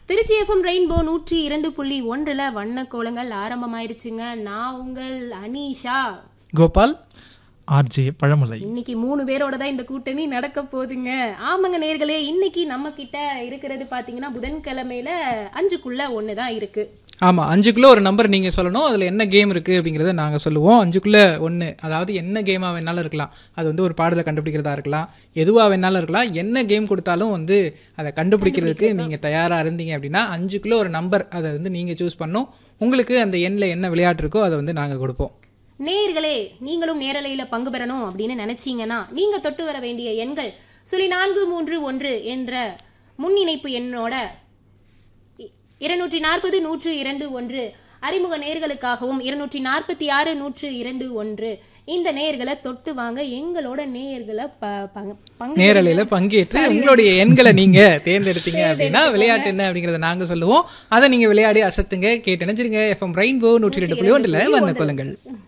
Trichy FM rainbow நூற்றி இரண்டு புள்ளி ஒன்றில் வண்ண கோலங்கள் ஆரம்பமாயிருச்சுங்க நான் உங்கள் அனீஷா கோபால் ஆர்ஜே பழமலை இன்னைக்கு மூணு பேரோட தான் இந்த கூட்டணி நடக்க போகுதுங்க ஆமாங்க நேர்களே இன்னைக்கு நம்ம கிட்ட இருக்கிறது பாத்தீங்கன்னா புதன்கிழமையில அஞ்சுக்குள்ள ஒன்று தான் இருக்கு ஆமாம் அஞ்சுக்குள்ளே ஒரு நம்பர் நீங்கள் சொல்லணும் அதில் என்ன கேம் இருக்குது அப்படிங்கிறத நாங்கள் சொல்லுவோம் அஞ்சுக்குள்ளே ஒன்று அதாவது என்ன கேமாக வேணாலும் இருக்கலாம் அது வந்து ஒரு பாடலை கண்டுபிடிக்கிறதா இருக்கலாம் எதுவாக வேணாலும் இருக்கலாம் என்ன கேம் கொடுத்தாலும் வந்து அதை கண்டுபிடிக்கிறதுக்கு நீங்கள் தயாராக இருந்தீங்க அப்படின்னா அஞ்சுக்குள்ளே ஒரு நம்பர் அதை வந்து நீங்கள் சூஸ் பண்ணணும் உங்களுக்கு அந்த எண்ணில் என்ன விளையாட்டு இருக்கோ அதை வந்து நாங்கள் கொடுப்போம் நேயர்களே நீங்களும் நேரலையில பங்கு பெறணும் அப்படின்னு நினைச்சீங்கன்னா நீங்க தொட்டு வர வேண்டிய எண்கள் சுழி நான்கு மூன்று ஒன்று என்ற முன்னிணைப்பு எண்ணோட இ- இருநூற்றி நாற்பது நூற்று இரண்டு ஒன்று அறிமுக நேர்களுக்காகவும் இருநூற்றி நாற்பத்தி ஆறு நூற்று இரண்டு ஒன்று இந்த நேயர்களை தொட்டு வாங்க எங்களோட நேயர்களை ப- பங்கு- பங்கு நேரலையில் பங்கேற்று உங்களுடைய எண்களை நீங்கள் தேர்ந்தெடுத்தீங்க அப்படின்னா விளையாட்டு என்ன அப்படிங்கிறத நாங்கள் சொல்லுவோம் அதை நீங்கள் விளையாடி அசத்துங்க கேட்டு நினைச்சிருங்க எஃப்எம் ரெயின்போ நூற்றி ரெண்டு புள்ளி ஒன்றில் வந்த கொள்ளுங்கள்